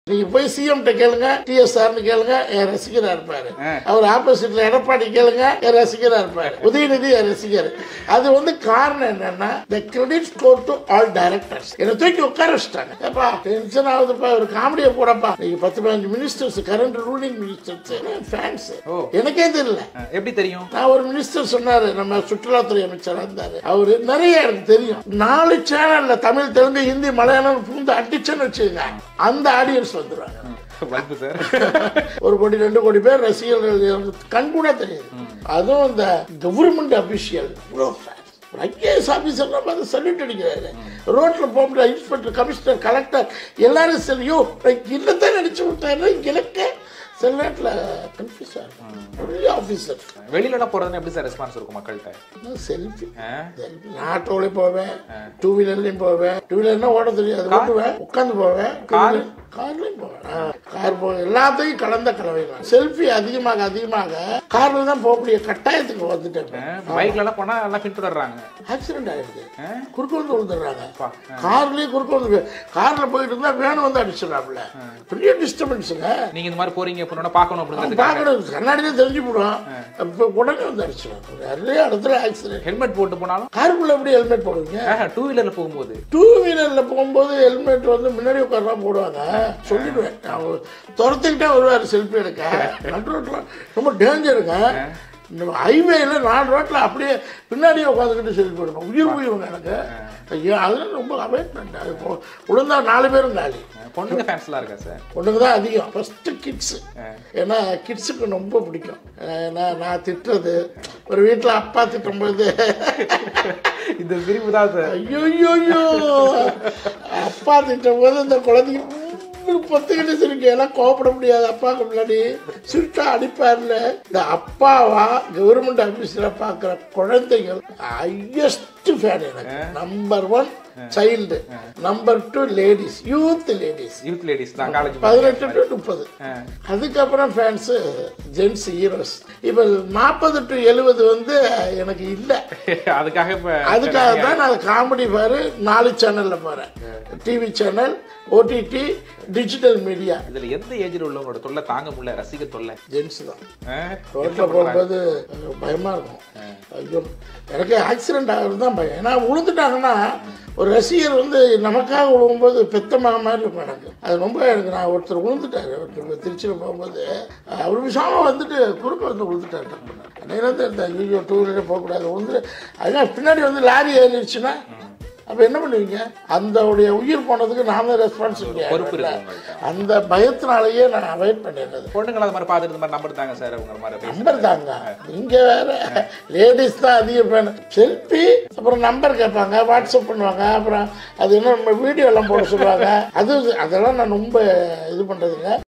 நீங்க போய் சிஎம் கிட்ட கேளுங்க டிஎஸ்ஆர்னு கேளுங்க என் ரசிகரா இருப்பாரு அவர் ஆப்போசிட்ல எடப்பாடி கேளுங்க என் ரசிகரா இருப்பாரு உதயநிதி என் ரசிகர் அது வந்து காரணம் என்னன்னா the credit score to all directors என்ன தூக்கி உட்கார வச்சுட்டாங்க ஏப்பா டென்ஷன் ஆகுதுப்பா ஒரு காமெடியை போடப்பா நீங்க பத்து பதினஞ்சு ministers current ruling ministers fans ஓ. எனக்கே தெரியல ஆ, எப்படி தெரியும் நான் ஒரு மினிஸ்டர் சொன்னாரு நம்ம சுற்றுலாத்துறை அமைச்சரா இருந்தாரு அவரு நிறைய எனக்கு தெரியும் நாலு சேனல்ல தமிழ் தெலுங்கு ஹிந்தி மலையாளம் புகுந்து அடிச்சுன்னு வச்சுக்கோங்க அந்த ஆடியன்ஸ் வந்துருவாங்க வாழ்த்து சார் ஒரு கோடி ரெண்டு கோடி பேர் ரசிகர்கள் கண் கூட தெரியுது அதுவும் இந்த கவர்மெண்ட் அபிஷியல் ஐஏஎஸ் ஆபீசர்லாம் பார்த்து சல்யூட் அடிக்கிறாரு ரோட்ல போக முடியாது இன்ஸ்பெக்டர் கமிஷனர் கலெக்டர் எல்லாரும் செல்லியோ இல்லத்தான் நடிச்சு விட்டாரு எனக்கு சில நேரத்தில் கன்ஃபியூஸ் ஆகும் பெரிய ஆஃபீஸர் வெளியில எல்லாம் போறதுன்னு எப்படி சார் ரெஸ்பான்ஸ் இருக்கும் மக்கள்கிட்ட செல்ஃபி ஆ? நான் ஆட்டோலையும் போவேன் டூ வீலர்லையும் போவேன் டூ வீலர்னா ஓட தெரியாது ஓட்டுவேன் உட்காந்து போவேன் கார்? கார்லையும் போவேன் ஆ, கார் போ எல்லாத்தையும் கலந்த கலவை செல்ஃபி அதிகமாக அதிகமாக கார்ல தான் போகக்கூடிய கட்டாயத்துக்கு வந்துட்டேன் பைக்ல எல்லாம் போனா எல்லாம் பின்தொடர்றாங்க ஆக்சிடென்ட் ஆயிடுது ஆ? குறுக்க வந்து விழுந்துடுறாங்க அப்பா, கார்லயே குறுக்க வந்து கார்ல போயிட்டு இருந்தா வேணும் வந்து அடிச்சிடறாப்புல பெரிய டிஸ்டர்பன்ஸுங்க நீங்க இந்த மாதிரி போறீங்க பொண்ணோட பார்க்கணும் அப்படிங்கிறதுக்காக பார்க்கணும் கண்ணாடியிலே தெரிஞ்சு போடும் இப்போ உடனே வந்து அடிச்சிடறாங்க நிறைய இடத்துல ஆக்சிடென்ட் ஹெல்மெட் போட்டு போனாலும் காருக்குள்ள எப்படி ஹெல்மெட் போடுவீங்க டூ வீலர்ல போகும்போது டூ வீலர்ல போகும்போது ஹெல்மெட் வந்து முன்னாடி உட்காரா போடுவாங்க சொல்லிடுவேன் அவர் துரத்துக்கிட்டே வருவார் செல்ஃபி எடுக்க நடு ரோட்ல ரொம்ப டேஞ்சருங்க இந்த ஹைவேல நாலு ரோட்ல அப்படியே பின்னாடியே உட்காந்துக்கிட்டு செல்ஃபி எடுப்போம் உயிர் உயிர் எனக்கு ஐயோ அதெல்லாம் ரொம்ப அவாய்ட்மெண்ட் அது போ- விழுந்தா நாலு பேரும் காலி பொண்ணுங்க ஃபேன்ஸ் எல்லாம் இருக்கா சார் பொண்ணுங்க தான் அதிகம் ஃபஸ்ட்டு கிட்ஸு ஏன்னா கிட்ஸுக்கு ரொம்ப பிடிக்கும் ஏன்னா நான் திட்டுறது ஒரு வீட்டில் அப்பா திட்டும்போது இந்த சிரிப்பு தான் சார் ஐயோ ஐயோ ஐயோ அப்பா திட்டும் போது இந்த குழந்தைங்க உம் பொத்துக்கிட்டு சிரிக்க எல்லாம் கோவப்பட முடியாது அப்பாவுக்கு முன்னாடி சிரிச்சா அடிப்பார்ல இந்த அப்பாவா கவர்மெண்ட் ஆபீஸ்ல பாக்குற குழந்தைகள் ஹையஸ்ட் ஃபேன் எனக்கு number one child number two ladies youth ladies youth ladies தான் காலேஜ் பதினெட்டு டு முப்பது அதுக்கப்புறம் ஃபேன்ஸு ஜென்ஸ் ஹீரோஸ் இப்போ நாற்பது டு எழுபது வந்து எனக்கு இல்லை அதுக்காக இப்ப அதுக்காக தான் நான் காமெடி பாரு நாலு சேனல்ல போறேன் TV channel OTT digital media இதுல எந்த ஏஜ்ல உள்ளவங்களோட தொல்லை தாங்க முடியல ரசிக தொல்லை ஜென்ஸ் தான் ஆ? ரோட்ல போகும்போது அஹ், பயமா இருக்கும் ஐயோ எனக்கு ஆக்சிடென்ட் ஆகிறது தான் பயம் ஏன்னா விழுந்துட்டாங்கன்னா ஒரு ரசிகர் வந்து நமக்காக விழுகும்போது பெத்த மகன் மாதிரி இருக்கும் எனக்கு அது ரொம்ப எனக்கு நான் ஒருத்தர் விழுந்துட்டாரு ஒருத்தர் திருச்சியில் போகும்போது அஹ், அவர் விஷயமா வந்துட்டு குறுக்க வந்து விழுந்துட்டாரு டக்குன்னு நேரம் தான் ஐயோ டூ வீலரே போகக்கூடாது விழுந்துட்டு அதுதான் பின்னாடி வந்து லாரி ஏறிடுச்சுன்னா அப்ப என்ன பண்ணுவீங்க அந்த உடைய உயிர் போனதுக்கு நான் தான் ரெஸ்பான்சிபிலிட்டி பொறுப்பு இருக்கு உங்கள்ட்ட. அந்த பயத்தினாலேயே நான் அவாய்ட் பண்ணிடுறது பொண்ணுங்களை அது மாதிரி பார்த்துட்டு இந்த மாதிரி நம்பர் தாங்க சார் உங்க மாதிரி பேசி நம்பர் தாங்க இங்க வேற லேடிஸ் தான் அதிகம் வேணும் செல்ஃபி அப்புறம் நம்பர் கேட்பாங்க வாட்ஸ்அப் பண்ணுவாங்க அப்புறம் அது என்ன நம்ம வீடியோ எல்லாம் போட சொல்லுவாங்க அது அதெல்லாம் நான் ரொம்ப இது பண்றதுங்க